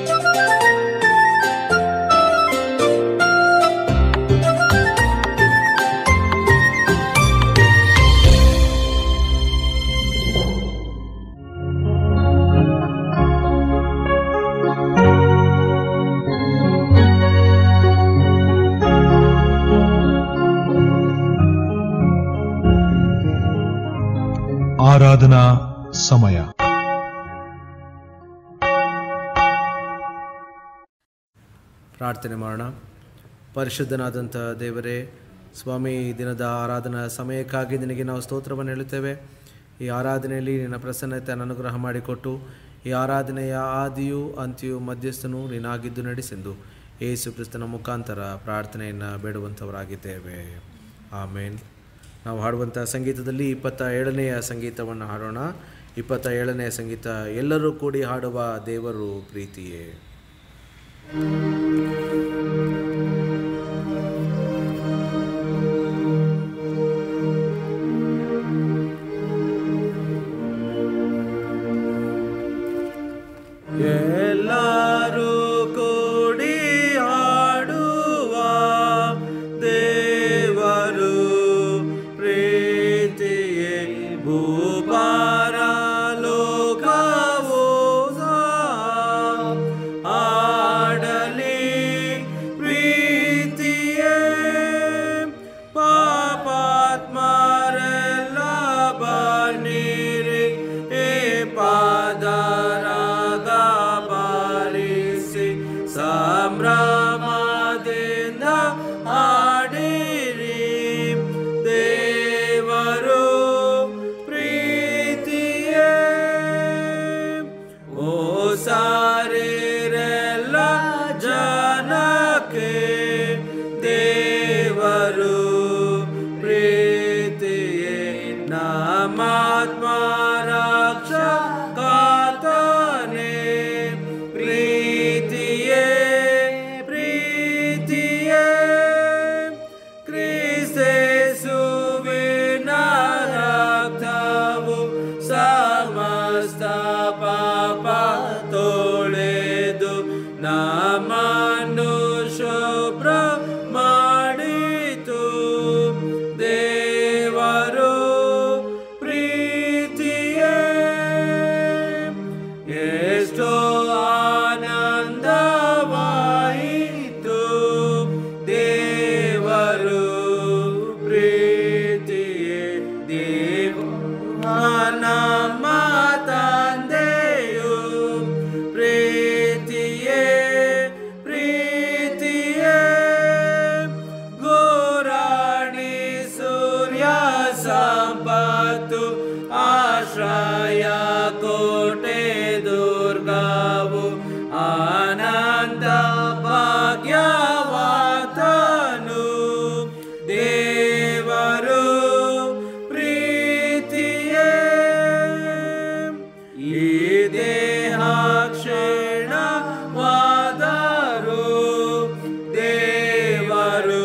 ಆರಾಧನಾ ಸಮಯ ಪ್ರಾರ್ಥನೆ ಮಾಡೋಣ ಪರಿಶುದ್ಧನಾದಂಥ ದೇವರೇ ಸ್ವಾಮಿ ಈ ದಿನದ ಆರಾಧನಾ ಸಮಯಕ್ಕಾಗಿ ನಿನಗೆ ನಾವು ಸ್ತೋತ್ರವನ್ನು ಹೇಳುತ್ತೇವೆ ಈ ಆರಾಧನೆಯಲ್ಲಿ ನಿನ್ನ ಪ್ರಸನ್ನತೆಯನ್ನು ಅನುಗ್ರಹ ಮಾಡಿಕೊಟ್ಟು ಈ ಆರಾಧನೆಯ ಆದಿಯು ಅಂತ್ಯು ಮಧ್ಯಸ್ಥನು ನೀನಾಗಿದ್ದು ನಡೆಸೆಂದು ಯೇಸು ಕ್ರಿಸ್ತನ ಮುಖಾಂತರ ಪ್ರಾರ್ಥನೆಯನ್ನು ಬೇಡುವಂಥವರಾಗಿದ್ದೇವೆ ಆಮೇನ್ ನಾವು ಹಾಡುವಂಥ ಸಂಗೀತದಲ್ಲಿ ಇಪ್ಪತ್ತ ಏಳನೆಯ ಸಂಗೀತವನ್ನು ಹಾಡೋಣ ಇಪ್ಪತ್ತ ಏಳನೆಯ ಸಂಗೀತ ಎಲ್ಲರೂ ಕೂಡಿ ಹಾಡುವ ದೇವರು ಪ್ರೀತಿಯೇ ಎಲ್ಲರೂ ಕೂಡಿ ಹಾಡುವ ದೇವರು ಪ್ರೀತಿಯೇ ಭೂಪಾರ ಲೋಕವು ಆಡಲಿ ಪ್ರೀತಿಯೇ ಪಾಪಾತ್ಮರೆಲ್ಲ ಬನ್ನಿರಿ ಏ ಪಾದರಾಗ ಬಾರಿಸಿ ಸಂಭ್ರಮದಿಂದ ಹಾಡಿರಿ ದೇವರು ಪ್ರೀತಿಯೇ ಓ ಸಾರಿರೆಲ್ಲ ಜನಕ್ಕೆ ದೇವರು ಪ್ರೀತಿಯೇ ನಮಾತ್ಮ ರಕ್ಷಕಾತನೇ ಪ್ರೀತಿಯೇ ಪ್ರೀತಿಯೇ ಕ್ರಿಸ್ತೇಸುವಿನ ರಕ್ತವು ಸಮಸ್ತ ಪಾಪ ತೊಳೆದು ನಮ್ಮನ್ನು ಶುಭ್ರ ಮಾಡಿತು ದೇವರು ಪ್ರೀತಿಯೇ ಎಷ್ಟೋ ಆನಂದವಾಯಿತು ದೇವರು ಪ್ರೀತಿಯೇ ದೇವ ನಮ್ಮ ತಂದೆಯು ಪ್ರೀತಿಯೇ ಪ್ರೀತಿಯೇ ಗೋರಾಣಿ ಸೂರ್ಯ ಸಂಪತ್ತು ಆಶ್ರಯ ಕೋಟೆ ದುರ್ಗವು ಆನಂದ ಭಾಗ್ಯವಾತನು ದೇವರು ಪ್ರೀತಿಯೇ ಈ ದೇಹ ಕ್ಷೀಣವಾದರು ದೇವರು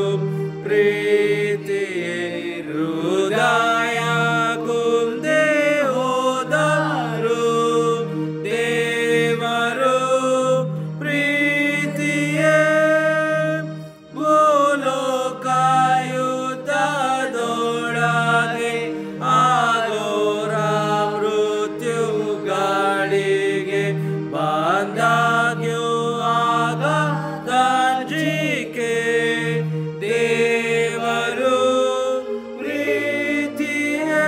ಪ್ರೀತಿಯೇ ಹೃದಯ ಕುಂದೆ ಹೋದರು ದೇವರು ಪ್ರೀತಿಯೇ ಭೂಲೋಕಾಯುಧದೊಳಗೆ ಆಗೋರ ಮೃತ್ಯುಗಳಿಗೆ ಬಂದಾಗ್ಯೂ ಆಗ ದಂಜಿಕೆ ದೇವರು ಪ್ರೀತಿಯೇ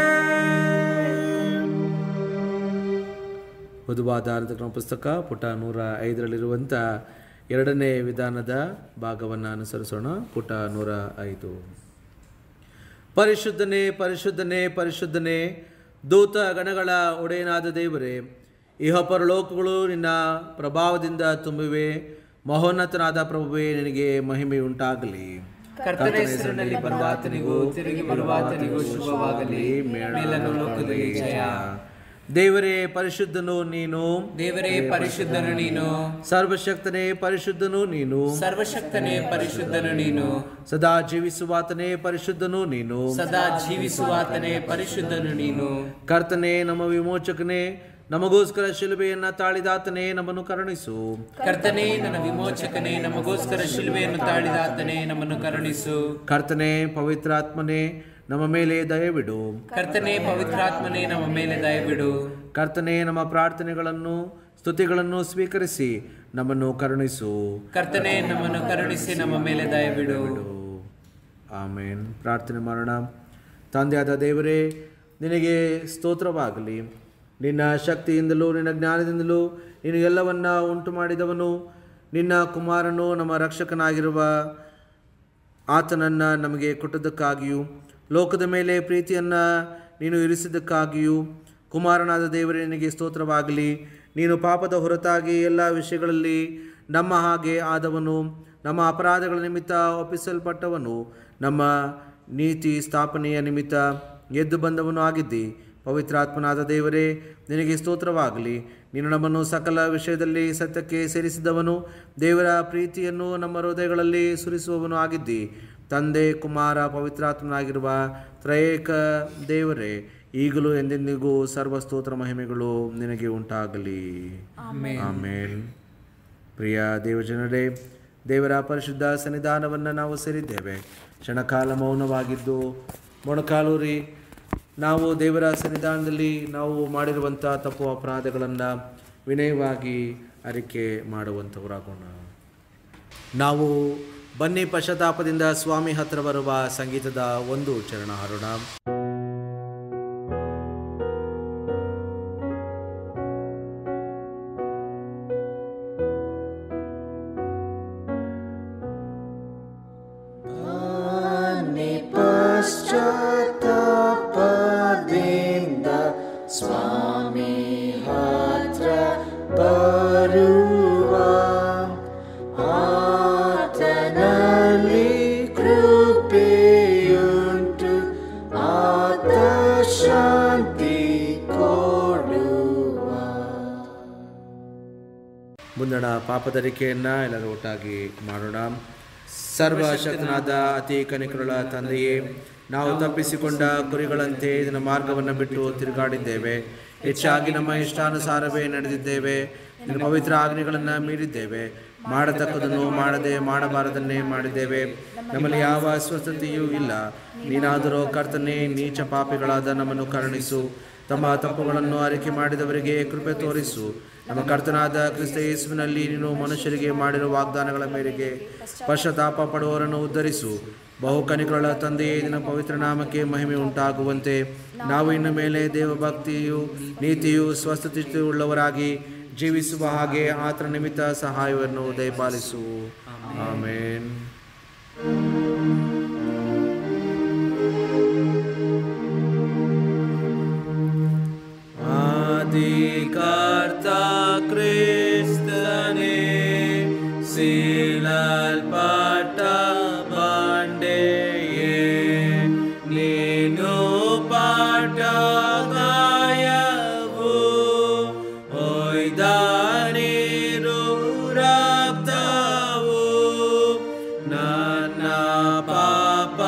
ಮಧುವಾದ ಆರಾಧಕನ ಪುಸ್ತಕ ಪುಟ ನೂರ ಐದರಲ್ಲಿರುವಂಥ ಎರಡನೇ ವಿಧಾನದ ಭಾಗವನ್ನು ಅನುಸರಿಸೋಣ ಪುಟ ನೂರ ಐದು ಪರಿಶುದ್ಧನೇ ಪರಿಶುದ್ಧನೇ ಪರಿಶುದ್ಧನೇ ದೂತ ಗಣಗಳ ಒಡೆಯನಾದ ದೇವರೇ ಇಹ ಪರಲೋಕಗಳು ನಿನ್ನ ಪ್ರಭಾವದಿಂದ ತುಂಬಿವೆ ಮಹೋನ್ನತನಾದ ಪ್ರಭುವೇ ನಿನಗೆ ಮಹಿಮೆಯುಂಟಾಗಲಿ ಕರ್ತನ ಹೆಸರಿನಲ್ಲಿ ಬಂದ ಆತನಿಗೂ ತಿರುಗಿ ಬರುವ ಆತನಿಗೂ ಶುಭವಾಗಲಿ ಮೇಲನ್ನು ಲೋಕದಲ್ಲಿ ಜಯ ದೇವರೇ ಪರಿಶುದ್ಧನು ನೀನು ದೇವರೇ ಪರಿಶುದ್ಧನು ನೀನು ಸರ್ವಶಕ್ತನೇ ಪರಿಶುದ್ಧನು ನೀನು ಸರ್ವಶಕ್ತನೇ ಪರಿಶುದ್ಧನು ನೀನು ಸದಾ ಜೀವಿಸುವಾತನೇ ಪರಿಶುದ್ಧನು ನೀನು ಸದಾ ಜೀವಿಸುವಾತನೇ ಪರಿಶುದ್ಧನು ನೀನು ಕರ್ತನೇ ನಮ್ಮ ವಿಮೋಚಕನೇ ನಮಗೋಸ್ಕರ ಶಿಲುಬೆಯನ್ನ ತಾಳಿದಾತನೇ ನಮ್ಮನ್ನು ಕರುಣಿಸು ಕರ್ತನೇ ನನ್ನ ವಿಮೋಚಕನೇ ನಮಗೋಸ್ಕರ ಶಿಲುವೆಯನ್ನು ತಾಳಿದಾತನೇ ನಮ್ಮನ್ನು ಕರುಣಿಸು ಕರ್ತನೆ ಪವಿತ್ರಾತ್ಮನೇ ನಮ್ಮ ಮೇಲೆ ದಯವಿಡು ಕರ್ತನೇ ಪವಿತ್ರಾತ್ಮನೇ ನಮ್ಮ ಮೇಲೆ ದಯವಿಡು ಕರ್ತನೆ ನಮ್ಮ ಪ್ರಾರ್ಥನೆಗಳನ್ನು ಸ್ತುತಿಗಳನ್ನು ಸ್ವೀಕರಿಸಿ ನಮ್ಮನ್ನು ಕರುಣಿಸು ಕರ್ತನೇ ನಮ್ಮನ್ನು ಕರುಣಿಸಿ ನಮ್ಮ ಮೇಲೆ ದಯವಿಡು ಆಮೇನ್ ಪ್ರಾರ್ಥನೆ ಮಾಡೋಣ ತಂದೆಯಾದ ದೇವರೇ ನಿನಗೆ ಸ್ತೋತ್ರವಾಗಲಿ ನಿನ್ನ ಶಕ್ತಿಯಿಂದಲೂ ನಿನ್ನ ಜ್ಞಾನದಿಂದಲೂ ನೀನು ಎಲ್ಲವನ್ನ ಉಂಟು ಮಾಡಿದವನು ನಿನ್ನ ಕುಮಾರನು ನಮ್ಮ ರಕ್ಷಕನಾಗಿರುವ ಆತನನ್ನು ನಮಗೆ ಕೊಟ್ಟದ್ದಕ್ಕಾಗಿಯೂ ಲೋಕದ ಮೇಲೆ ಪ್ರೀತಿಯನ್ನು ನೀನು ಇರಿಸಿದ್ದಕ್ಕಾಗಿಯೂ ಕುಮಾರನಾದ ದೇವರೇ ನಿನಗೆ ಸ್ತೋತ್ರವಾಗಲಿ ನೀನು ಪಾಪದ ಹೊರತಾಗಿ ಎಲ್ಲ ವಿಷಯಗಳಲ್ಲಿ ನಮ್ಮ ಹಾಗೆ ಆದವನು ನಮ್ಮ ಅಪರಾಧಗಳ ನಿಮಿತ್ತ ಒಪ್ಪಿಸಲ್ಪಟ್ಟವನು ನಮ್ಮ ನೀತಿ ಸ್ಥಾಪನೆಯ ನಿಮಿತ್ತ ಎದ್ದು ಬಂದವನು ಆಗಿದ್ದಿ ಪವಿತ್ರಾತ್ಮನಾದ ದೇವರೇ ನಿನಗೆ ಸ್ತೋತ್ರವಾಗಲಿ ನೀನು ನಮ್ಮನ್ನು ಸಕಲ ವಿಷಯದಲ್ಲಿ ಸತ್ಯಕ್ಕೆ ಸೇರಿಸಿದವನು ದೇವರ ಪ್ರೀತಿಯನ್ನು ನಮ್ಮ ಹೃದಯಗಳಲ್ಲಿ ಸುರಿಸುವವನು ಆಗಿದ್ದಿ ತಂದೆ ಕುಮಾರ ಪವಿತ್ರಾತ್ಮನಾಗಿರುವ ತ್ರಯೇಕ ದೇವರೇ ಈಗಲೂ ಎಂದೆಂದಿಗೂ ಸರ್ವ ಸ್ತೋತ್ರ ಮಹಿಮೆಗಳು ನಿನಗೆ ಉಂಟಾಗಲಿ ಆಮೇನ್ ಪ್ರಿಯ ದೇವಜನರೇ ದೇವರ ಪರಿಶುದ್ಧ ಸನ್ನಿಧಾನವನ್ನು ನಾವು ಸೇರಿದ್ದೇವೆ ಕ್ಷಣಕಾಲ ಮೌನವಾಗಿದ್ದು ಮೊಣಕಾಲೂರಿ ನಾವು ದೇವರ ಸನ್ನಿಧಾನದಲ್ಲಿ ನಾವು ಮಾಡಿರುವಂಥ ತಪ್ಪು ಅಪರಾಧಗಳನ್ನು ವಿನಯವಾಗಿ ಅರಿಕೆ ಮಾಡುವಂಥವರಾಗೋಣ ನಾವು ಬನ್ನಿ ಪಶ್ಚಾತ್ತಾಪದಿಂದ ಸ್ವಾಮಿ ಹತ್ರ ಬರುವ ಸಂಗೀತದ ಒಂದು ಚರಣ ಹಾರೋಣ ಪಶ್ಚಾತ್ತಾಪದಿಂದ ಸ್ವಾಮಿ ಹತ್ರ ಬರುವ ಆತನಲ್ಲಿ ಕೃಪೆಯುಂಟು ಆತ ಶಾಂತಿ ಕೊಡುವ ಮುಂದಣ ಪಾಪದರಿಕೆಯನ್ನು ಎಲ್ಲರೂ ಒಟ್ಟಾಗಿ ಮಾಡೋಣ ಸರ್ವಶಕ್ತನಾದ ಅತಿ ಕನಿಕರುಳ ತಂದೆಯೇ ನಾವು ತಪ್ಪಿಸಿಕೊಂಡ ಕುರಿಗಳಂತೆ ನಿನ್ನ ಮಾರ್ಗವನ್ನು ಬಿಟ್ಟು ತಿರುಗಾಡಿದ್ದೇವೆ ಹೆಚ್ಚಾಗಿ ನಮ್ಮ ಇಷ್ಟಾನುಸಾರವೇ ನಡೆದಿದ್ದೇವೆ ನಿನ್ನ ಪವಿತ್ರ ಆಜ್ಞೆಗಳನ್ನು ಮೀರಿದ್ದೇವೆ ಮಾಡತಕ್ಕದನ್ನು ಮಾಡದೆ ಮಾಡಬಾರದನ್ನೇ ಮಾಡಿದ್ದೇವೆ ನಮ್ಮಲ್ಲಿ ಯಾವ ಅಸ್ವಸ್ಥತೆಯೂ ಇಲ್ಲ ನೀನಾದರೂ ಕರ್ತನೆ ನೀಚ ಪಾಪಿಗಳಾದ ನಮ್ಮನ್ನು ಕರುಣಿಸು ತಮ್ಮ ತಪ್ಪುಗಳನ್ನು ಅರಿಕೆ ಮಾಡಿದವರಿಗೆ ಕೃಪೆ ತೋರಿಸು ನಮ್ಮ ಕರ್ತನಾದ ಕ್ರಿಸ್ತ ಯೇಸುವಿನಲ್ಲಿ ನೀನು ಮನುಷ್ಯರಿಗೆ ಮಾಡಿರುವ ವಾಗ್ದಾನಗಳ ಮೇರೆಗೆ ಪಶ್ಚಾತ್ತಾಪ ಪಡುವವರನ್ನು ಉದ್ಧರಿಸು ಬಹು ಕನಿಕರುಳ ತಂದೆಯೇ ನಿನ್ನ ಪವಿತ್ರ ನಾಮಕ್ಕೆ ಮಹಿಮೆ ಉಂಟಾಗುವಂತೆ ನಾವು ಇನ್ನು ಮೇಲೆ ದೇವಭಕ್ತಿಯು ನೀತಿಯು ಸ್ವಸ್ಥತೆ ಉಳ್ಳವರಾಗಿ ಜೀವಿಸುವ ಹಾಗೆ ಆತನ ನಿಮಿತ್ತ ಸಹಾಯವನ್ನು ದಯಪಾಲಿಸು ಆಮೇನ್ ಆದಿಕರ್ತ ಕ್ರಿಸ್ತನೇ ಸೀಲಲ್ಪಟ್ಟ ಬಂಡೆಯೇ ನೀನು ಪಾಠ ಗಾಯವು ಒಯ್ದ ನೀರು ರಕ್ತವು ನನ್ನ ಪಾಪ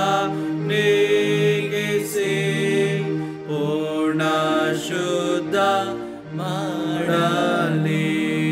ನೀಗಿಸಿ ಪೂರ್ಣ ಶುದ್ಧ ಮಾಡಲಿ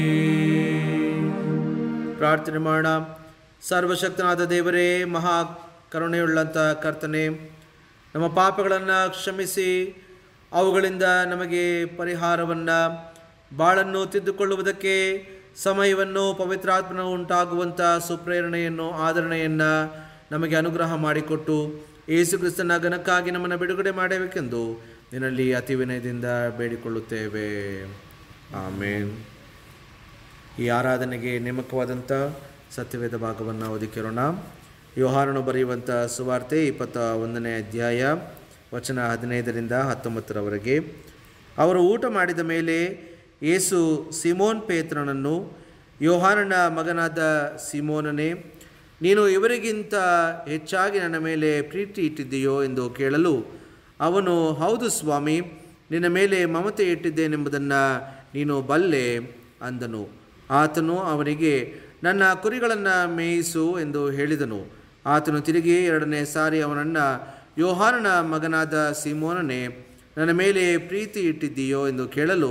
ಪ್ರಾರ್ಥನೆ ಮಾಡೋಣ ಸರ್ವಶಕ್ತನಾದ ದೇವರೇ ಮಹಾ ಕರುಣೆಯುಳ್ಳಂಥ ಕರ್ತನೆ ನಮ್ಮ ಪಾಪಗಳನ್ನು ಕ್ಷಮಿಸಿ ಅವುಗಳಿಂದ ನಮಗೆ ಪರಿಹಾರವನ್ನು ಬಾಳನ್ನು ತಿದ್ದುಕೊಳ್ಳುವುದಕ್ಕೆ ಸಮಯವನ್ನು ಪವಿತ್ರಾತ್ಮನ ಉಂಟಾಗುವಂಥ ಸುಪ್ರೇರಣೆಯನ್ನು ಆದರಣೆಯನ್ನು ನಮಗೆ ಅನುಗ್ರಹ ಮಾಡಿಕೊಟ್ಟು ಯೇಸು ಕ್ರಿಸ್ತನ ಘನಕ್ಕಾಗಿ ನಮ್ಮನ್ನು ಬಿಡುಗಡೆ ಮಾಡಬೇಕೆಂದು ನಿನ್ನಲ್ಲಿ ಅತಿ ವಿನಯದಿಂದ ಬೇಡಿಕೊಳ್ಳುತ್ತೇವೆ ಆಮೇನ್ ಈ ಆರಾಧನೆಗೆ ನೇಮಕವಾದಂಥ ಸತ್ಯವೇದ ಭಾಗವನ್ನು ಓದಿಕೆರೋಣ ಯೋಹಾರನು ಬರೆಯುವಂಥ ಸುವಾರ್ತೆ ಇಪ್ಪತ್ತ ಒಂದನೇ ಅಧ್ಯಾಯ ವಚನ ಹದಿನೈದರಿಂದ ಹತ್ತೊಂಬತ್ತರವರೆಗೆ ಅವರು ಊಟ ಮಾಡಿದ ಮೇಲೆ ಯೇಸು ಸಿಮೋನ್ ಪೇತ್ರನನ್ನು ಯೋಹಾನನ ಮಗನಾದ ಸಿಮೋನನೇ ನೀನು ಇವರಿಗಿಂತ ಹೆಚ್ಚಾಗಿ ನನ್ನ ಮೇಲೆ ಪ್ರೀತಿ ಇಟ್ಟಿದ್ದೀಯೋ ಎಂದು ಕೇಳಲು ಅವನು ಹೌದು ಸ್ವಾಮಿ ನಿನ್ನ ಮೇಲೆ ಮಮತೆ ಇಟ್ಟಿದ್ದೇನೆಂಬುದನ್ನು ನೀನು ಬಲ್ಲೆ ಅಂದನು ಆತನು ಅವನಿಗೆ ನನ್ನ ಕುರಿಗಳನ್ನು ಮೇಯಿಸು ಎಂದು ಹೇಳಿದನು ಆತನು ತಿರುಗಿ ಎರಡನೇ ಸಾರಿ ಅವನನ್ನು ಯೋಹಾನನ ಮಗನಾದ ಸಿಮೋನನೇ ನನ್ನ ಮೇಲೆ ಪ್ರೀತಿ ಇಟ್ಟಿದ್ದೀಯೋ ಎಂದು ಕೇಳಲು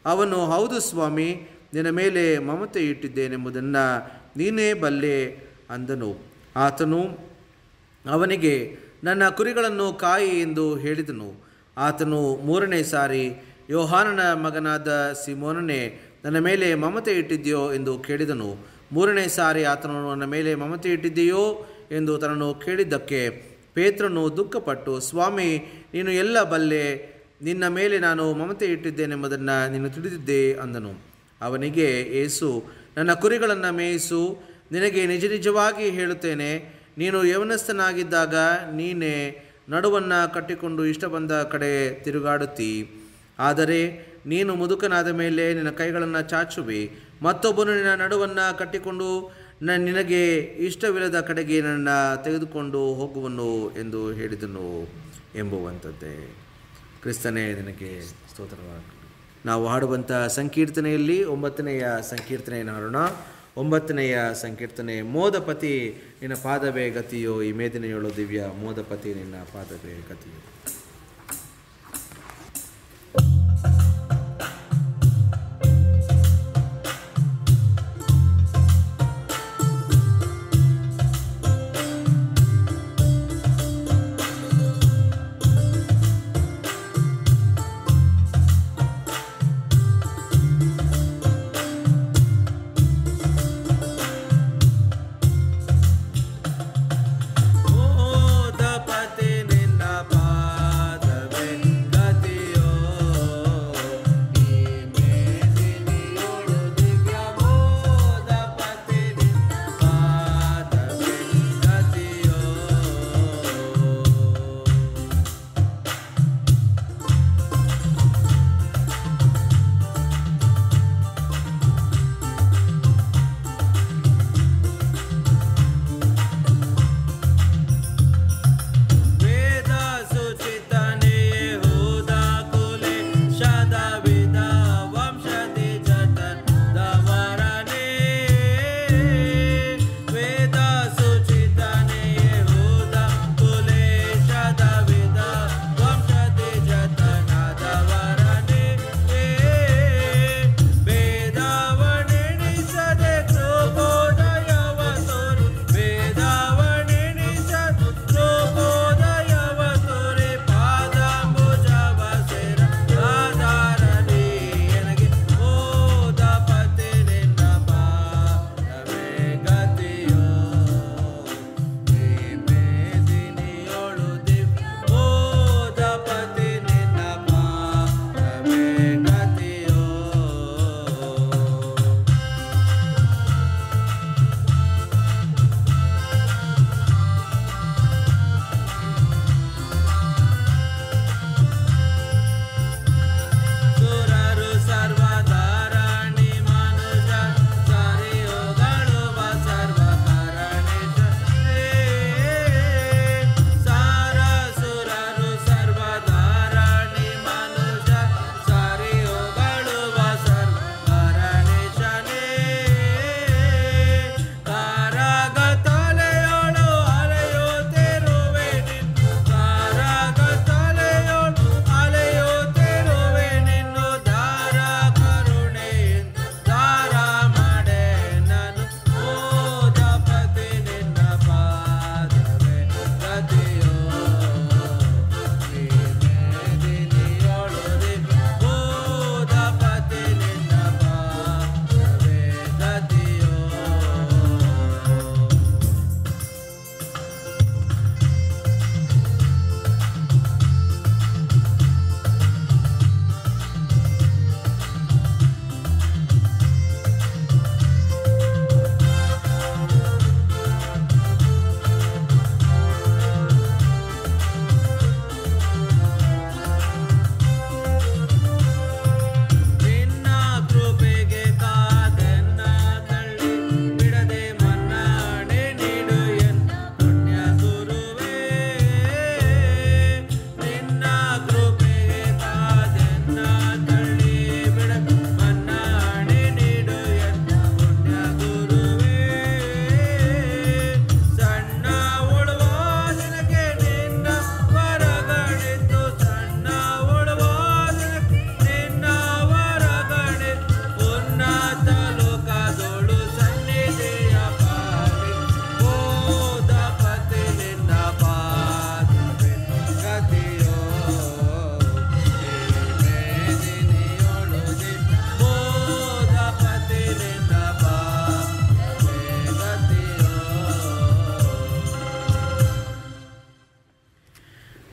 ಅವನು ಹೌದು ಸ್ವಾಮಿ ನಿನ್ನ ಮೇಲೆ ಮಮತೆ ಇಟ್ಟಿದ್ದೇನೆಂಬುದನ್ನು ನೀನೇ ಬಲ್ಲೆ ಅಂದನು ಆತನು ಅವನಿಗೆ ನನ್ನ ಕುರಿಗಳನ್ನು ಕಾಯಿ ಎಂದು ಹೇಳಿದನು ಆತನು ಮೂರನೇ ಸಾರಿ ಯೋಹಾನನ ಮಗನಾದ ಸಿಮೋನನೇ ನನ್ನ ಮೇಲೆ ಮಮತೆ ಇಟ್ಟಿದೆಯೋ ಎಂದು ಕೇಳಿದನು ಮೂರನೇ ಸಾರಿ ಆತನು ನನ್ನ ಮೇಲೆ ಮಮತೆ ಇಟ್ಟಿದೆಯೋ ಎಂದು ತನ್ನನ್ನು ಕೇಳಿದ್ದಕ್ಕೆ ಪೇತ್ರನು ದುಃಖಪಟ್ಟು ಸ್ವಾಮಿ ನೀನು ಎಲ್ಲ ಬಲ್ಲೆ ನಿನ್ನ ಮೇಲೆ ನಾನು ಮಮತೆ ಇಟ್ಟಿದ್ದೇನೆಂಬುದನ್ನು ನೀನು ತಿಳಿದಿದ್ದೆ ಅಂದನು ಅವನಿಗೆ ಏಸು ನನ್ನ ಕುರಿಗಳನ್ನು ಮೇಯಿಸು ನಿನಗೆ ನಿಜ ನಿಜವಾಗಿ ಹೇಳುತ್ತೇನೆ ನೀನು ಯೌವನಸ್ಥನಾಗಿದ್ದಾಗ ನೀನೇ ನಡುವನ್ನು ಕಟ್ಟಿಕೊಂಡು ಇಷ್ಟ ಬಂದ ಕಡೆ ತಿರುಗಾಡುತ್ತಿ ಆದರೆ ನೀನು ಮುದುಕನಾದ ಮೇಲೆ ನಿನ್ನ ಕೈಗಳನ್ನು ಚಾಚುವಿ ಮತ್ತೊಬ್ಬನು ನಿನ್ನ ನಡುವನ್ನು ಕಟ್ಟಿಕೊಂಡು ನ ನಿನಗೆ ಇಷ್ಟವಿಲ್ಲದ ಕಡೆಗೆ ನನ್ನ ತೆಗೆದುಕೊಂಡು ಹೋಗುವನು ಎಂದು ಹೇಳಿದನು ಎಂಬುವಂಥದ್ದೇ ಕ್ರಿಸ್ತನೇ ನಿನಗೆ ಸ್ತೋತ್ರವಾಗಲಿ ನಾವು ಹಾಡುವಂಥ ಸಂಕೀರ್ತನೆಯಲ್ಲಿ ಒಂಬತ್ತನೆಯ ಸಂಕೀರ್ತನೆಯನ್ನು ಹಾಡೋಣ ಒಂಬತ್ತನೆಯ ಸಂಕೀರ್ತನೆ ಮೋದಪತಿ ನಿನ್ನ ಪಾದವೇ ಗತಿಯೋ ಈ ಮೇದಿನೆಯೊಳು ದಿವ್ಯ ಮೋದಪತಿ ನಿನ್ನ ಪಾದವೇ ಗತಿಯೋ ಮೋದಪತಿ ನಿನ್ನ ಪಾದ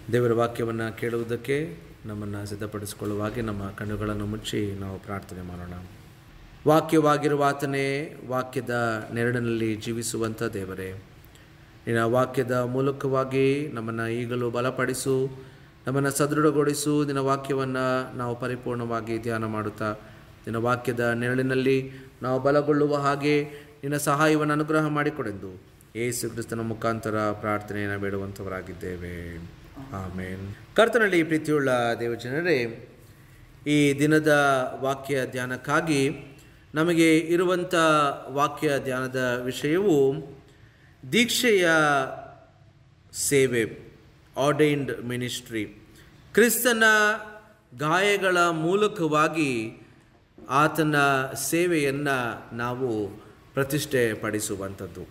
ದೇವರ ವಾಕ್ಯವನ್ನು ಕೇಳುವುದಕ್ಕೆ ನಮ್ಮನ್ನು ಸಿದ್ಧಪಡಿಸಿಕೊಳ್ಳುವ ಹಾಗೆ ನಮ್ಮ ಕಣ್ಣುಗಳನ್ನು ಮುಚ್ಚಿ ನಾವು ಪ್ರಾರ್ಥನೆ ಮಾಡೋಣ ವಾಕ್ಯವಾಗಿರುವ ಆತನೇ ವಾಕ್ಯದ ನೆರಳಿನಲ್ಲಿ ಜೀವಿಸುವಂಥ ದೇವರೇ ನಿನ್ನ ವಾಕ್ಯದ ಮೂಲಕವಾಗಿ ನಮ್ಮನ್ನು ಈಗಲೂ ಬಲಪಡಿಸು ನಮ್ಮನ್ನು ಸದೃಢಗೊಳಿಸು ನಿನ್ನ ವಾಕ್ಯವನ್ನು ನಾವು ಪರಿಪೂರ್ಣವಾಗಿ ಧ್ಯಾನ ಮಾಡುತ್ತಾ ನಿನ್ನ ವಾಕ್ಯದ ನೆರಳಿನಲ್ಲಿ ನಾವು ಬಲಗೊಳ್ಳುವ ಹಾಗೆ ನಿನ್ನ ಸಹಾಯವನ್ನು ಅನುಗ್ರಹ ಮಾಡಿಕೊಡೆಂದು ಯೇಸು ಕ್ರಿಸ್ತನ ಮುಖಾಂತರ ಪ್ರಾರ್ಥನೆಯನ್ನು ಬೇಡುವಂಥವರಾಗಿದ್ದೇವೆ ಆಮೇನ್ ಕರ್ತನಲ್ಲಿ ಪ್ರೀತಿಯುಳ್ಳ ದೇವಜನರೇ ಈ ದಿನದ ವಾಕ್ಯ ಧ್ಯಾನಕ್ಕಾಗಿ ನಮಗೆ ಇರುವಂಥ ವಾಕ್ಯ ಧ್ಯಾನದ ವಿಷಯವು ದೀಕ್ಷೆಯ ಸೇವೆ ಆರ್ಡೈನ್ಡ್ ಮಿನಿಸ್ಟ್ರಿ ಕ್ರಿಸ್ತನ ಗಾಯಗಳ ಮೂಲಕವಾಗಿ ಆತನ ಸೇವೆಯನ್ನು ನಾವು ಪ್ರತಿಷ್ಠೆ ಪಡಿಸುವಂಥದ್ದು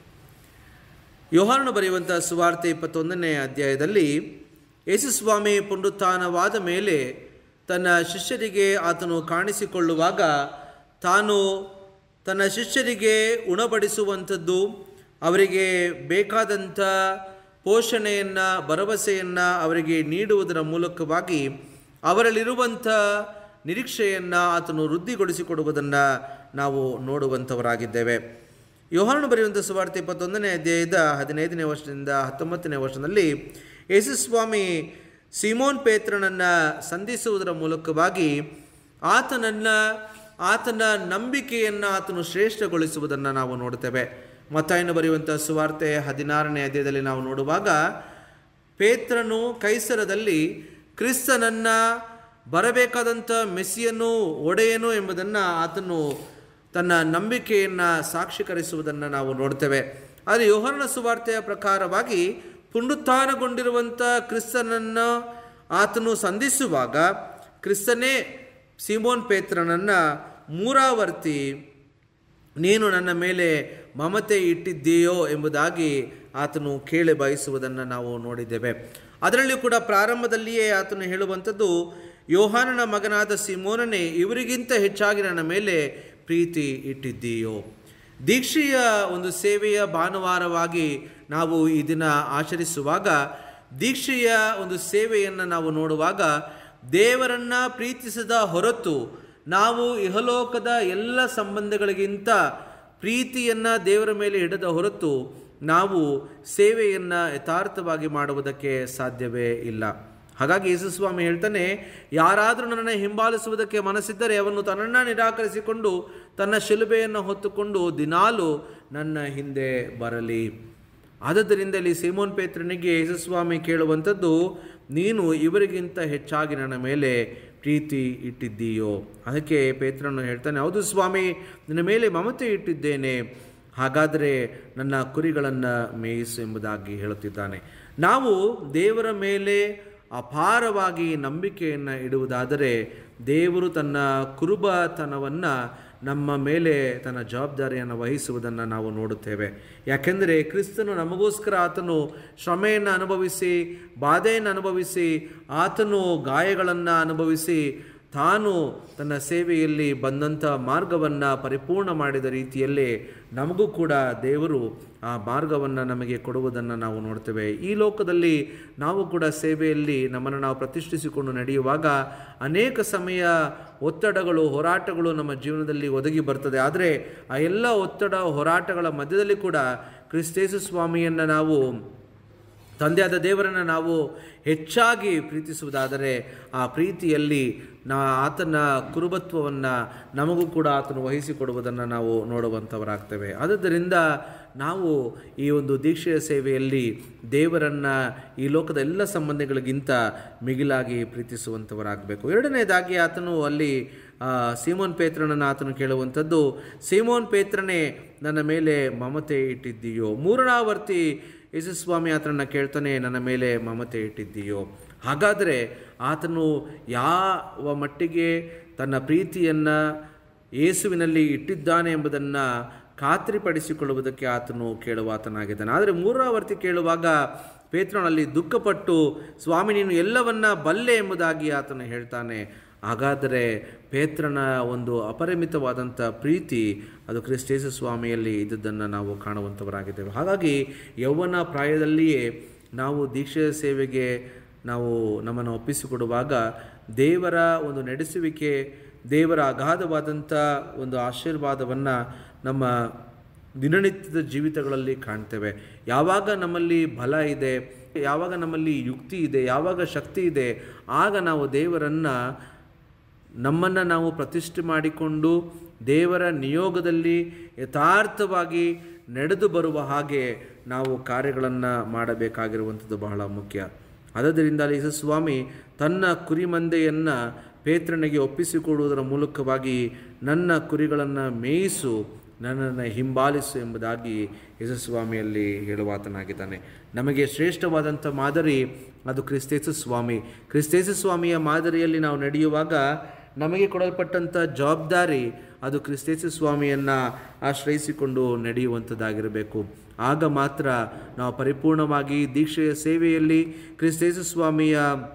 ಯೋಹಾನನು ಬರೆಯುವಂಥ ಸುವಾರ್ತೆ ಇಪ್ಪತ್ತೊಂದನೇ ಅಧ್ಯಾಯದಲ್ಲಿ ಯೇಸುಸ್ವಾಮಿ ಪುನರುತ್ಥಾನವಾದ ಮೇಲೆ ತನ್ನ ಶಿಷ್ಯರಿಗೆ ಆತನು ಕಾಣಿಸಿಕೊಳ್ಳುವಾಗ ತಾನು ತನ್ನ ಶಿಷ್ಯರಿಗೆ ಉಣಬಡಿಸುವಂಥದ್ದು ಅವರಿಗೆ ಬೇಕಾದಂಥ ಪೋಷಣೆಯನ್ನು ಭರವಸೆಯನ್ನು ಅವರಿಗೆ ನೀಡುವುದರ ಮೂಲಕವಾಗಿ ಅವರಲ್ಲಿರುವಂಥ ನಿರೀಕ್ಷೆಯನ್ನು ಆತನು ವೃದ್ಧಿಗೊಳಿಸಿಕೊಡುವುದನ್ನು ನಾವು ನೋಡುವಂಥವರಾಗಿದ್ದೇವೆ ಯೋಹಾನನು ಬರೆಯುವಂಥ ಸುವಾರ್ತೆ ಇಪ್ಪತ್ತೊಂದನೇ ಅಧ್ಯಾಯದ ಹದಿನೈದನೇ ವರ್ಷದಿಂದ ಹತ್ತೊಂಬತ್ತನೇ ವರ್ಷದಲ್ಲಿ ಯೇಸುಸ್ವಾಮಿ ಸಿಮೋನ್ ಪೇತ್ರನನ್ನು ಸಂಧಿಸುವುದರ ಮೂಲಕವಾಗಿ ಆತನನ್ನು ಆತನ ನಂಬಿಕೆಯನ್ನು ಆತನು ಶ್ರೇಷ್ಠಗೊಳಿಸುವುದನ್ನು ನಾವು ನೋಡುತ್ತೇವೆ ಮತ್ತಾಯನು ಬರೆಯುವಂಥ ಸುವಾರ್ತೆ ಹದಿನಾರನೇ ಅಧ್ಯಾಯದಲ್ಲಿ ನಾವು ನೋಡುವಾಗ ಪೇತ್ರನು ಕೈಸರದಲ್ಲಿ ಕ್ರಿಸ್ತನನ್ನು ಬರಬೇಕಾದಂಥ ಮೆಸ್ಸಿಯನು ಒಡೆಯನು ಎಂಬುದನ್ನು ಆತನು ತನ್ನ ನಂಬಿಕೆಯನ್ನು ಸಾಕ್ಷೀಕರಿಸುವುದನ್ನು ನಾವು ನೋಡ್ತೇವೆ ಆದರೆ ಯೋಹರಣ ಸುವಾರ್ತೆಯ ಪ್ರಕಾರವಾಗಿ ಪುನರುತ್ಥಾನಗೊಂಡಿರುವಂಥ ಕ್ರಿಸ್ತನನ್ನು ಆತನು ಸಂಧಿಸುವಾಗ ಕ್ರಿಸ್ತನೇ ಸಿಮೋನ್ ಪೇತ್ರನನ್ನು ಮೂರಾವರ್ತಿ ನೀನು ನನ್ನ ಮೇಲೆ ಮಮತೆ ಇಟ್ಟಿದ್ದೀಯೋ ಎಂಬುದಾಗಿ ಆತನು ಕೇಳಿ ಬಯಸುವುದನ್ನು ನಾವು ನೋಡಿದ್ದೇವೆ ಅದರಲ್ಲಿಯೂ ಕೂಡ ಪ್ರಾರಂಭದಲ್ಲಿಯೇ ಆತನು ಹೇಳುವಂಥದ್ದು ಯೋಹಾನನ ಮಗನಾದ ಸಿಮೋನನೇ ಇವರಿಗಿಂತ ಹೆಚ್ಚಾಗಿ ನನ್ನ ಮೇಲೆ ಪ್ರೀತಿ ಇಟ್ಟಿದ್ದೀಯೋ ದೀಕ್ಷೆಯ ಒಂದು ಸೇವೆಯ ಭಾನುವಾರವಾಗಿ ನಾವು ಈ ದಿನ ಆಚರಿಸುವಾಗ ದೀಕ್ಷೆಯ ಒಂದು ಸೇವೆಯನ್ನು ನಾವು ನೋಡುವಾಗ ದೇವರನ್ನು ಪ್ರೀತಿಸದ ಹೊರತು ನಾವು ಇಹಲೋಕದ ಎಲ್ಲ ಸಂಬಂಧಗಳಿಗಿಂತ ಪ್ರೀತಿಯನ್ನು ದೇವರ ಮೇಲೆ ಹಿಡದ ಹೊರತು ನಾವು ಸೇವೆಯನ್ನು ಯಥಾರ್ಥವಾಗಿ ಮಾಡುವುದಕ್ಕೆ ಸಾಧ್ಯವೇ ಇಲ್ಲ ಹಾಗಾಗಿ ಯೇಸುಸ್ವಾಮಿ ಹೇಳ್ತಾನೆ ಯಾರಾದರೂ ನನ್ನನ್ನು ಹಿಂಬಾಲಿಸುವುದಕ್ಕೆ ಮನಸ್ಸಿದ್ದರೆ ಅವನು ತನ್ನನ್ನು ನಿರಾಕರಿಸಿಕೊಂಡು ತನ್ನ ಶಿಲುಬೆಯನ್ನು ಹೊತ್ತುಕೊಂಡು ದಿನಾಲು ನನ್ನ ಹಿಂದೆ ಬರಲಿ ಆದದ್ದರಿಂದ ಇಲ್ಲಿ ಸಿಮೋನ್ ಪೇತ್ರನಿಗೆ ಯೇಸುಸ್ವಾಮಿ ಕೇಳುವಂಥದ್ದು ನೀನು ಇವರಿಗಿಂತ ಹೆಚ್ಚಾಗಿ ನನ್ನ ಮೇಲೆ ಪ್ರೀತಿ ಇಟ್ಟಿದ್ದೀಯೋ ಅದಕ್ಕೆ ಪೇತ್ರನು ಹೇಳ್ತಾನೆ ಹೌದು ಸ್ವಾಮಿ ನಿನ್ನ ಮೇಲೆ ಮಮತೆ ಇಟ್ಟಿದ್ದೇನೆ ಹಾಗಾದರೆ ನನ್ನ ಕುರಿಗಳನ್ನು ಮೇಯಿಸು ಎಂಬುದಾಗಿ ಹೇಳುತ್ತಿದ್ದಾನೆ ನಾವು ದೇವರ ಮೇಲೆ ಅಪಾರವಾಗಿ ನಂಬಿಕೆಯನ್ನು ಇಡುವುದಾದರೆ ದೇವರು ತನ್ನ ಕುರುಬತನವನ್ನು ನಮ್ಮ ಮೇಲೆ ತನ್ನ ಜವಾಬ್ದಾರಿಯನ್ನು ವಹಿಸುವುದನ್ನು ನಾವು ನೋಡುತ್ತೇವೆ ಯಾಕೆಂದರೆ ಕ್ರಿಸ್ತನು ನಮಗೋಸ್ಕರ ಆತನು ಶ್ರಮೆಯನ್ನು ಅನುಭವಿಸಿ ಬಾಧೆಯನ್ನು ಅನುಭವಿಸಿ ಆತನು ಗಾಯಗಳನ್ನು ಅನುಭವಿಸಿ ತಾನು ತನ್ನ ಸೇವೆಯಲ್ಲಿ ಬಂದಂಥ ಮಾರ್ಗವನ್ನು ಪರಿಪೂರ್ಣ ಮಾಡಿದ ರೀತಿಯಲ್ಲೇ ನಮಗೂ ಕೂಡ ದೇವರು ಆ ಮಾರ್ಗವನ್ನು ನಮಗೆ ಕೊಡುವುದನ್ನು ನಾವು ನೋಡ್ತೇವೆ ಈ ಲೋಕದಲ್ಲಿ ನಾವು ಕೂಡ ಸೇವೆಯಲ್ಲಿ ನಮ್ಮನ್ನು ನಾವು ಪ್ರತಿಷ್ಠಿಸಿಕೊಂಡು ನಡೆಯುವಾಗ ಅನೇಕ ಸಮಯ ಒತ್ತಡಗಳು ಹೋರಾಟಗಳು ನಮ್ಮ ಜೀವನದಲ್ಲಿ ಒದಗಿ ಬರ್ತದೆ ಆದರೆ ಆ ಎಲ್ಲ ಒತ್ತಡ ಹೋರಾಟಗಳ ಮಧ್ಯದಲ್ಲಿ ಕೂಡ ಕ್ರಿಸ್ತೇಸು ಸ್ವಾಮಿಯನ್ನು ನಾವು ತಂದೆಯಾದ ದೇವರನ್ನು ನಾವು ಹೆಚ್ಚಾಗಿ ಪ್ರೀತಿಸುವುದಾದರೆ ಆ ಪ್ರೀತಿಯಲ್ಲಿ ನಾ ಆತನ ಕುರುಬತ್ವವನ್ನು ನಮಗೂ ಕೂಡ ಆತನು ವಹಿಸಿಕೊಡುವುದನ್ನು ನಾವು ನೋಡುವಂಥವರಾಗ್ತೇವೆ ಆದುದರಿಂದ ನಾವು ಈ ಒಂದು ದೀಕ್ಷೆಯ ಸೇವೆಯಲ್ಲಿ ದೇವರನ್ನು ಈ ಲೋಕದ ಎಲ್ಲ ಸಂಬಂಧಗಳಿಗಿಂತ ಮಿಗಿಲಾಗಿ ಪ್ರೀತಿಸುವಂಥವರಾಗಬೇಕು ಎರಡನೇದಾಗಿ ಆತನು ಅಲ್ಲಿ ಆ, ಸೀಮೋನ್ ಪೇತ್ರನನ್ನು ಆತನು ಕೇಳುವಂಥದ್ದು ಸೀಮೋನ್ ಪೇತ್ರನೇ ನನ್ನ ಮೇಲೆ ಮಮತೆ ಇಟ್ಟಿದ್ದೀಯೋ ಮೂರನಾವರ್ತಿ ಯೇಸುಸ್ವಾಮಿ ಆತನನ್ನು ಕೇಳ್ತಾನೆ ನನ್ನ ಮೇಲೆ ಮಮತೆ ಇಟ್ಟಿದ್ದೀಯೋ ಹಾಗಾದರೆ ಆತನು ಯಾವ ಮಟ್ಟಿಗೆ ತನ್ನ ಪ್ರೀತಿಯನ್ನು ಯೇಸುವಿನಲ್ಲಿ ಇಟ್ಟಿದ್ದಾನೆ ಎಂಬುದನ್ನು ಖಾತ್ರಿಪಡಿಸಿಕೊಳ್ಳುವುದಕ್ಕೆ ಆತನು ಕೇಳುವಾತನಾಗಿದ್ದಾನೆ ಆದರೆ ಮೂರಾವರ್ತಿ ಕೇಳುವಾಗ ಪೇತ್ರನಲ್ಲಿ ದುಃಖಪಟ್ಟು ಸ್ವಾಮಿ ನೀನು ಎಲ್ಲವನ್ನ ಬಲ್ಲೆ ಎಂಬುದಾಗಿ ಆತನು ಹೇಳ್ತಾನೆ ಹಾಗಾದರೆ ಪೇತ್ರನ ಒಂದು ಅಪರಿಮಿತವಾದಂಥ ಪ್ರೀತಿ ಅದು ಕ್ರಿಸ್ತೇಸು ಸ್ವಾಮಿಯಲ್ಲಿ ಇದ್ದುದನ್ನು ನಾವು ಕಾಣುವಂಥವರಾಗಿದ್ದೇವೆ ಹಾಗಾಗಿ ಯೌವನ ಪ್ರಾಯದಲ್ಲಿಯೇ ನಾವು ದೀಕ್ಷೆಯ ಸೇವೆಗೆ ನಾವು ನಮ್ಮನ್ನು ಒಪ್ಪಿಸಿಕೊಡುವಾಗ ದೇವರ ಒಂದು ನಡೆಸುವಿಕೆ ದೇವರ ಅಗಾಧವಾದಂಥ ಒಂದು ಆಶೀರ್ವಾದವನ್ನು ನಮ್ಮ ದಿನನಿತ್ಯದ ಜೀವಿತಗಳಲ್ಲಿ ಕಾಣ್ತೇವೆ ಯಾವಾಗ ನಮ್ಮಲ್ಲಿ ಬಲ ಇದೆ ಯಾವಾಗ ನಮ್ಮಲ್ಲಿ ಯುಕ್ತಿ ಇದೆ ಯಾವಾಗ ಶಕ್ತಿ ಇದೆ ಆಗ ನಾವು ದೇವರನ್ನು ನಮ್ಮನ್ನು ನಾವು ಪ್ರತಿಷ್ಠೆ ಮಾಡಿಕೊಂಡು ದೇವರ ನಿಯೋಗದಲ್ಲಿ ಯಥಾರ್ಥವಾಗಿ ನಡೆದು ಬರುವ ಹಾಗೆ ನಾವು ಕಾರ್ಯಗಳನ್ನು ಮಾಡಬೇಕಾಗಿರುವಂಥದ್ದು ಬಹಳ ಮುಖ್ಯ ಆದ್ದರಿಂದ ಯೇಸು ಸ್ವಾಮಿ ತನ್ನ ಕುರಿಮಂದೆಯನ್ನು ಪೇತ್ರನಿಗೆ ಒಪ್ಪಿಸಿಕೊಡುವುದರ ಮೂಲಕವಾಗಿ ನನ್ನ ಕುರಿಗಳನ್ನು ಮೇಯಿಸು ನನ್ನನ್ನು ಹಿಂಬಾಲಿಸು ಎಂಬುದಾಗಿ ಯೇಸುಸ್ವಾಮಿಯಲ್ಲಿ ಹೇಳುವಾತನಾಗಿದ್ದಾನೆ ನಮಗೆ ಶ್ರೇಷ್ಠವಾದಂಥ ಮಾದರಿ ಅದು ಕ್ರಿಸ್ತೇಸು ಸ್ವಾಮಿ ಕ್ರಿಸ್ತೇಸು ಸ್ವಾಮಿಯ ಮಾದರಿಯಲ್ಲಿ ನಾವು ನಡೆಯುವಾಗ ನಮಗೆ ಕೊಡಲ್ಪಟ್ಟಂಥ ಜವಾಬ್ದಾರಿ ಅದು ಕ್ರಿಸ್ತೇಸು ಸ್ವಾಮಿಯನ್ನು ಆಶ್ರಯಿಸಿಕೊಂಡು ನಡೆಯುವಂಥದ್ದಾಗಿರಬೇಕು ಆಗ ಮಾತ್ರ ನಾವು ಪರಿಪೂರ್ಣವಾಗಿ ದೀಕ್ಷೆಯ ಸೇವೆಯಲ್ಲಿ ಕ್ರಿಸ್ತೇಸು ಸ್ವಾಮಿಯ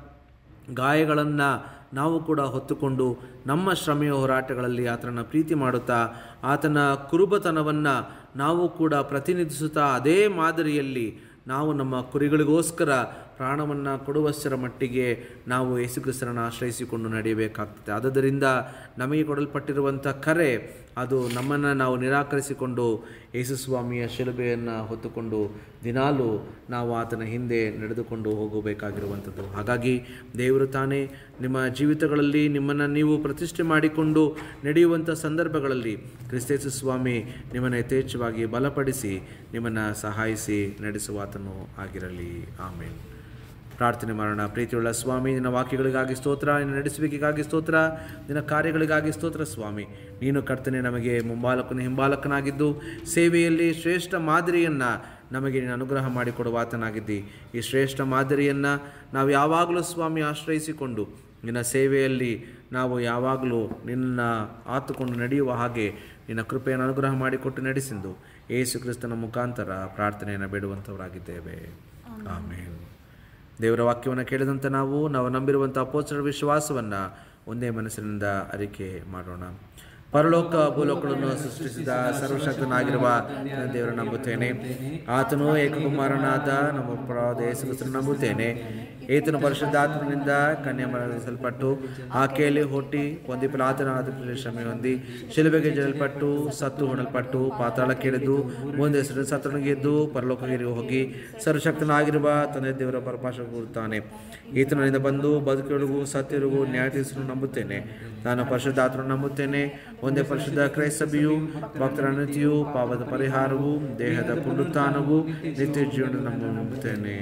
ಗಾಯಗಳನ್ನು ನಾವು ಕೂಡ ಹೊತ್ತುಕೊಂಡು ನಮ್ಮ ಶ್ರಮೆಯ ಹೋರಾಟಗಳಲ್ಲಿ ಆತನನ್ನು ಪ್ರೀತಿ ಮಾಡುತ್ತಾ ಆತನ ಕುರುಬತನವನ್ನು ನಾವು ಕೂಡ ಪ್ರತಿನಿಧಿಸುತ್ತಾ ಅದೇ ಮಾದರಿಯಲ್ಲಿ ನಾವು ನಮ್ಮ ಕುರಿಗಳಿಗೋಸ್ಕರ ಪ್ರಾಣವನ್ನು ಕೊಡುವಷ್ಟರ ಮಟ್ಟಿಗೆ ನಾವು ಯೇಸುಕ್ರಿಸ್ತರನ್ನು ಆಶ್ರಯಿಸಿಕೊಂಡು ನಡೆಯಬೇಕಾಗ್ತದೆ ಆದ್ದರಿಂದ ನಮಗೆ ಕೊಡಲ್ಪಟ್ಟಿರುವಂಥ ಕರೆ ಅದು ನಮ್ಮನ್ನು ನಾವು ನಿರಾಕರಿಸಿಕೊಂಡು ಯೇಸುಸ್ವಾಮಿಯ ಶಿಲುಬೆಯನ್ನು ಹೊತ್ತುಕೊಂಡು ದಿನಾಲೂ ನಾವು ಆತನ ಹಿಂದೆ ನಡೆದುಕೊಂಡು ಹೋಗಬೇಕಾಗಿರುವಂಥದ್ದು ಹಾಗಾಗಿ ದೇವರು ತಾನೇ ನಿಮ್ಮ ಜೀವಿತಗಳಲ್ಲಿ ನಿಮ್ಮನ್ನು ನೀವು ಪ್ರತಿಷ್ಠೆ ಮಾಡಿಕೊಂಡು ನಡೆಯುವಂಥ ಸಂದರ್ಭಗಳಲ್ಲಿ ಕ್ರಿಸ್ತೇಸು ಸ್ವಾಮಿ ನಿಮ್ಮನ್ನು ಯಥೇಚ್ಛವಾಗಿ ಬಲಪಡಿಸಿ ನಿಮ್ಮನ್ನು ಸಹಾಯಿಸಿ ನಡೆಸುವಾತನು ಆಗಿರಲಿ ಆಮೇಲೆ ಪ್ರಾರ್ಥನೆ ಮಾಡೋಣ ಪ್ರೀತಿಯುಳ್ಳ ಸ್ವಾಮಿ ನಿನ್ನ ವಾಕ್ಯಗಳಿಗಾಗಿ ಸ್ತೋತ್ರ ನಿನ್ನ ನಡೆಸುವಿಕೆಗಾಗಿ ಸ್ತೋತ್ರ ನಿನ್ನ ಕಾರ್ಯಗಳಿಗಾಗಿ ಸ್ತೋತ್ರ ಸ್ವಾಮಿ ನೀನು ಕರ್ತನೆ ನಮಗೆ ಮುಂಬಾಲಕನ ಹಿಂಬಾಲಕನಾಗಿದ್ದು ಸೇವೆಯಲ್ಲಿ ಶ್ರೇಷ್ಠ ಮಾದರಿಯನ್ನು ನಮಗೆ ನೀನು ಅನುಗ್ರಹ ಮಾಡಿಕೊಡುವಾತನಾಗಿದ್ದಿ ಈ ಶ್ರೇಷ್ಠ ಮಾದರಿಯನ್ನು ನಾವು ಯಾವಾಗಲೂ ಸ್ವಾಮಿ ಆಶ್ರಯಿಸಿಕೊಂಡು ನಿನ್ನ ಸೇವೆಯಲ್ಲಿ ನಾವು ಯಾವಾಗಲೂ ನಿನ್ನ ಆತುಕೊಂಡು ನಡೆಯುವ ಹಾಗೆ ನಿನ್ನ ಕೃಪೆಯನ್ನು ಅನುಗ್ರಹ ಮಾಡಿಕೊಟ್ಟು ನಡೆಸಿದ್ದು ಏಸು ಕ್ರಿಸ್ತನ ಮುಖಾಂತರ ಪ್ರಾರ್ಥನೆಯನ್ನು ಬೇಡುವಂಥವರಾಗಿದ್ದೇವೆ ಆಮೇಲೆ ದೇವರ ವಾಕ್ಯವನ್ನು ಕೇಳಿದಂಥ ನಾವು ನಾವು ನಂಬಿರುವಂಥ ಅಪೋಸ್ತರ ವಿಶ್ವಾಸವನ್ನು ಒಂದೇ ಮನಸ್ಸಿನಿಂದ ಅರಿಕೆ ಮಾಡೋಣ ಪರಲೋಕ ಭೂಲೋಕಗಳನ್ನು ಸೃಷ್ಟಿಸಿದ ಸರ್ವಶಕ್ತನಾಗಿರುವ ನನ್ನ ದೇವರ ನಂಬುತ್ತೇನೆ ಆತನು ಏಕಕುಮಾರನಾದ ನಮ್ಮ ಪರವಾದ ಯೇಸು ಕ್ರಿಸ್ತನ ನಂಬುತ್ತೇನೆ ಈತನು ಪರಿಶುದ್ಧಾತ್ಮನಿಂದ ಕನ್ಯೆ ಮರಣಿಸಲ್ಪಟ್ಟು ಆಕೆಯಲ್ಲಿ ಹುಟ್ಟಿ ಒಂದು ಪಿಲಾತನಾದ ಶ್ರಮೆ ಹೊಂದಿ ಶಿಲುಬೆಗೆ ಜಲ್ಪಟ್ಟು ಸತ್ತು ಹೊಡಲ್ಪಟ್ಟು ಪಾತಾಳಕ್ಕೆ ಇಳಿದು ಮುಂದೆ ಹೆಸರು ಸತ್ತನಿಗೆದ್ದು ಪರಲೋಕಗಿರಿ ಹೋಗಿ ಸರ್ವಶಕ್ತನಾಗಿರುವ ತಂದೆ ದೇವರ ಪರಪಾಶ ಕೂರುತ್ತಾನೆ ಈತನಿಂದ ಬಂದು ಬದುಕಿಗಳಿಗೂ ಸತ್ಯರಿಗೂ ನ್ಯಾಯ ತೀರಿಸಲು ನಂಬುತ್ತೇನೆ ನಾನು ಪರಿಶುದ್ಧಾತ್ಮ ನಂಬುತ್ತೇನೆ ಒಂದೇ ಪರಿಶುದ್ಧ ಕ್ರೈಸ್ತಭಿಯು ಭಕ್ತರ ಅನತಿಯು ಪಾಪದ ಪರಿಹಾರವು ದೇಹದ ಪುನರುತ್ಥಾನವು ನಿತ್ಯ ಜೀವನ ನಮ್ಮ ನಂಬುತ್ತೇನೆ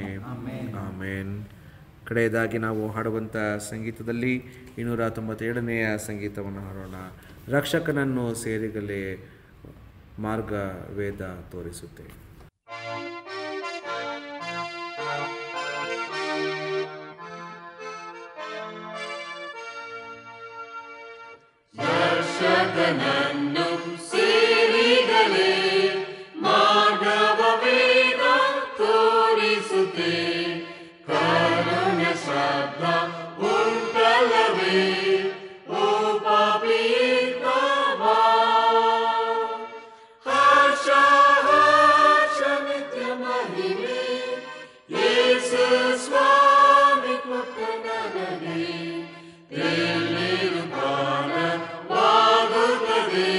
ಆಮೇನ್ ಕಡೆಯದಾಗಿ ನಾವು ಹಾಡುವಂಥ ಸಂಗೀತದಲ್ಲಿ ಇನ್ನೂರ ತೊಂಬತ್ತೇಳನೆಯ ಸಂಗೀತವನ್ನು ಹಾಡೋಣ ರಕ್ಷಕನನ್ನು ಸೇರಿಗಲೇ ಮಾರ್ಗ ವೇದ ತೋರಿಸುತ್ತೆ ರಕ್ಷಕನನ್ನು ಸೇರಿಗಲೇ ಮಾನವವೇದ ತೋರಿಸುತ್ತೆ ಕರುಣ ಶಬ್ದ ಉಂಟಲ್ಲವೇ ಓ ಪಾಪಿಯಿದ್ದವ ಹರ್ಷ ಹರ್ಷ ನಿತ್ಯ ಮಹಿಮೆ ಯೇಸು ಸ್ವಾಮಿ ಕೊಟ್ಟ ನನಗೆ ಎಲ್ಲಿರುತ್ತಾನವಾಗುತ್ತದೆ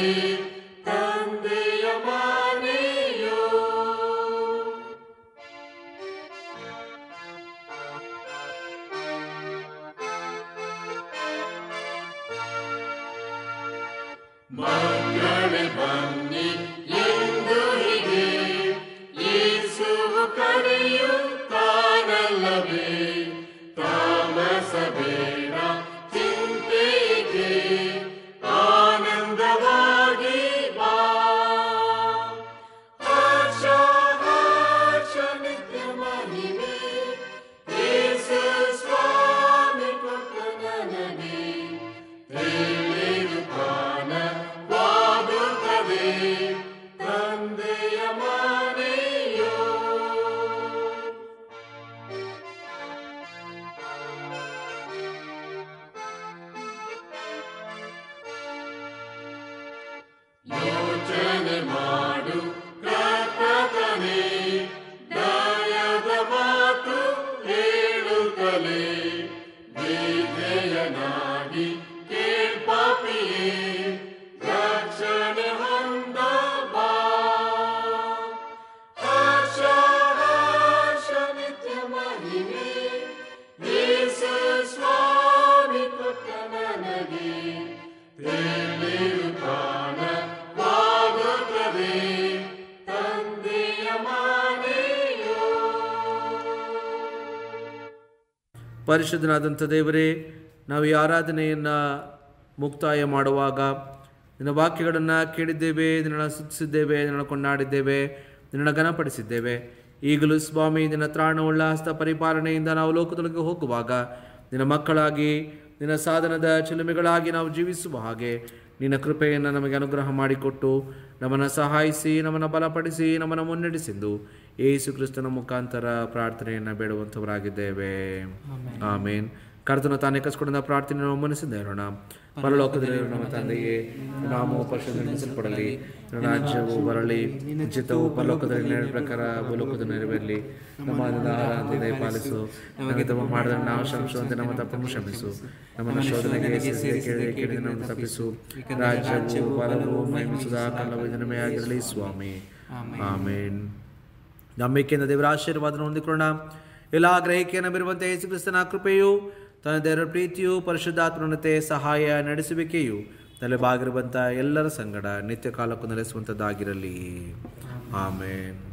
ಪರಿಶುದ್ಧನಾದಂಥ ದೇವರೇ ನಾವು ಈ ಆರಾಧನೆಯನ್ನು ಮುಕ್ತಾಯ ಮಾಡುವಾಗ ನಿನ್ನ ವಾಕ್ಯಗಳನ್ನು ಕೇಳಿದ್ದೇವೆ ನಿನ್ನನ್ನು ಸ್ತುತಿಸಿದ್ದೇವೆ ನಿನ್ನನ್ನು ಕೊಂಡಾಡಿದ್ದೇವೆ ನಿನ್ನನ್ನು ಘನಪಡಿಸಿದ್ದೇವೆ ಈಗಲೂ ಸ್ವಾಮಿ ನಿನ್ನ ತ್ರಾಣವುಳ್ಳ ಹಸ್ತ ಪರಿಪಾಲನೆಯಿಂದ ನಾವು ಲೋಕದೊಳಗೆ ಹೋಗುವಾಗ ನಿನ್ನ ಮಕ್ಕಳಾಗಿ ನಿನ್ನ ಸಾಧನದ ಚಿಲುಮೆಗಳಾಗಿ ನಾವು ಜೀವಿಸುವ ಹಾಗೆ ನಿನ್ನ ಕೃಪೆಯನ್ನು ನಮಗೆ ಅನುಗ್ರಹ ಮಾಡಿಕೊಟ್ಟು ನಮ್ಮನ್ನು ಸಹಾಯಿಸಿ ನಮ್ಮನ್ನು ಬಲಪಡಿಸಿ ನಮ್ಮನ್ನು ಮುನ್ನಡೆಸಿದ್ದು ಯೇಸು ಕ್ರಿಸ್ತನ ಮುಖಾಂತರ ಪ್ರಾರ್ಥನೆಯನ್ನು ಬೇಡುವಂಥವರಾಗಿದ್ದೇವೆ ಆಮೇನ್ ಕರ್ತನ ತಾನೇ ಕಸ್ಕೊಂಡ ಪ್ರಾರ್ಥನೆ ನಾವು ಮನಸ್ಸಿಂದ ಇರೋಣ ಪರಲೋಕದಲ್ಲಿ ನಮ್ಮ ತಂದೆಯೇ ನಾಮವು ಪರಿಶುದ್ಧಪಡಲಿ ರಾಜ್ಯವು ಬರಲಿ ಚಿತ್ತವು ಪರಲೋಕದಲ್ಲಿ ನಡೆದ ಪ್ರಕಾರ ಭೂಲೋಕದ ನೆರವೇರಲಿ ನಮ್ಮ ಆಹಾರ ಪಾಲಿಸು ನಮಗೆ ತಮ್ಮ ಮಾಡಿದ ನಾವು ಶ್ರಮಿಸುವಂತೆ ನಮ್ಮ ತಪ್ಪನ್ನು ಕ್ಷಮಿಸು ನಮ್ಮನ್ನು ಶೋಧನೆಗೆ ಕೇಳಿ ಕೇಳಿ ನಮ್ಮನ್ನು ತಪ್ಪಿಸು ರಾಜ್ಯವು ಬಲವು ಮಹಿಮಿಸುದ ಕಾಲವೇ ಆಗಿರಲಿ ಸ್ವಾಮಿ ಆಮೇನ್ ನಂಬಿಕೆಯಿಂದ ದೇವರ ಆಶೀರ್ವಾದವನ್ನು ಹೊಂದಿಕೊಳ್ಳೋಣ ಎಲ್ಲ ಗ್ರಹಿಕೆಯನ್ನು ಬಿರುವಂತೆ ಯೇಸು ಕ್ರಿಸ್ತನ ಕೃಪೆಯು ತನ್ನ ದೇವರ ಪ್ರೀತಿಯು ಪರಿಶುದ್ಧಾತ್ಮನತೆ ಸಹಾಯ ನಡೆಸುವಿಕೆಯು ತಲೆಬಾಗಿರುವಂಥ ಎಲ್ಲರ ಸಂಗಡ ನಿತ್ಯ ಕಾಲಕ್ಕೂ ನೆಲೆಸುವಂಥದ್ದಾಗಿರಲಿ ಆಮೇನ್